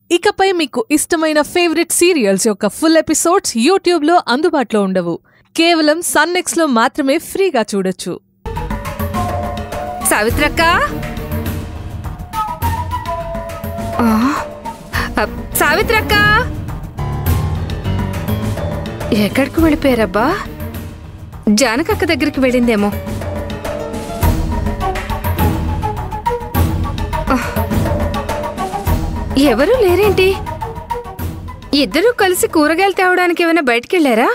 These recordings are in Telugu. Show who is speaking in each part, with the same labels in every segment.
Speaker 1: ఇకపై మీకు ఇష్టమైన ఫేవరెట్ సీరియల్స్ యొక్క ఫుల్ ఎపిసోడ్స్ యూట్యూబ్లో అందుబాటులో ఉండవు కేవలం సన్నెక్స్ లో మాత్రమే ఫ్రీగా చూడొచ్చు
Speaker 2: సావిత్రక్క ఆ, అ, సావిత్రక్క ఎక్కడికి వెళ్ళిపోయారబ్బా జానకక్క దగ్గరికి వెళ్ళిందేమో ఆ, ఎవరూ లేరేంటి ఇద్దరూ కలిసి కూరగాయలు తేవడానికి ఏమైనా బయటికి వెళ్ళారా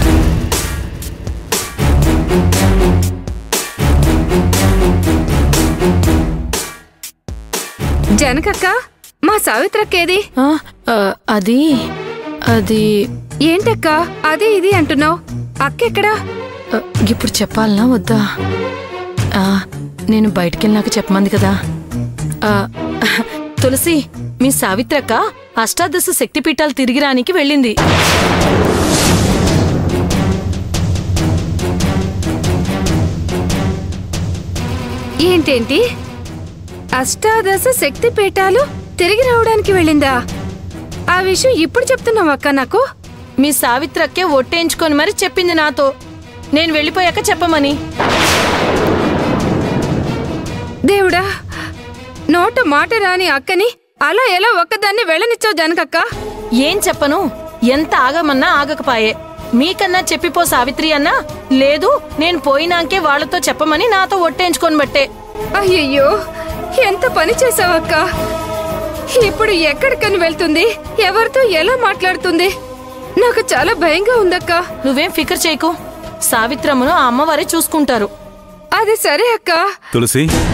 Speaker 2: జనకక్క మా సావిత్రక్కేది
Speaker 3: ఆ, ఆ, అది అది
Speaker 2: ఏంటక్క అది ఇది అంటున్నావు అక్కెక్కడా
Speaker 3: ఆ, ఇప్పుడు చెప్పాలనా వద్దా ఆ, నేను బయటికెళ్ళినాక చెప్పమంది కదా ఆ, తులసి మీ సావిత్రక్క అష్టాదశ శక్తిపీఠాలు తిరిగి రానికి వెళ్ళింది
Speaker 2: ఏంటేంటి అష్టాదశ శక్తి పీఠాలు తిరిగి రావడానికి వెళ్ళిందా ఆ విషయం ఇప్పుడు చెప్తున్నావు అక్క నాకు
Speaker 3: మీ సావిత్రక్కే ఒట్టేయించుకొని మరి చెప్పింది నాతో నేను వెళ్ళిపోయాక చెప్పమని
Speaker 2: దేవుడా నోట మాట రాని అక్కని అలా ఎలా ఒక్కదాన్ని వెళ్ళనిచ్చావు జనకక్క
Speaker 3: ఏం చెప్పను ఎంత ఆగమన్నా ఆగకపాయే మీకన్నా చెప్పిపో సావిత్రి అన్నా లేదు నేను పోయినాకే వాళ్ళతో చెప్పమని నాతో ఒట్టేయించుకొని బట్టే
Speaker 2: అయ్యయ్యో ఎంత పని చేసావక్క ఇప్పుడు ఎక్కడికని వెళ్తుంది ఎవరితో ఎలా మాట్లాడుతుంది నాకు చాలా భయంగా ఉందక్క
Speaker 3: నువ్వేం ఫికర్ చేయకు సావిత్రమ్మను ఆ అమ్మవారే చూసుకుంటారు
Speaker 2: అది సరే అక్క
Speaker 4: తులసి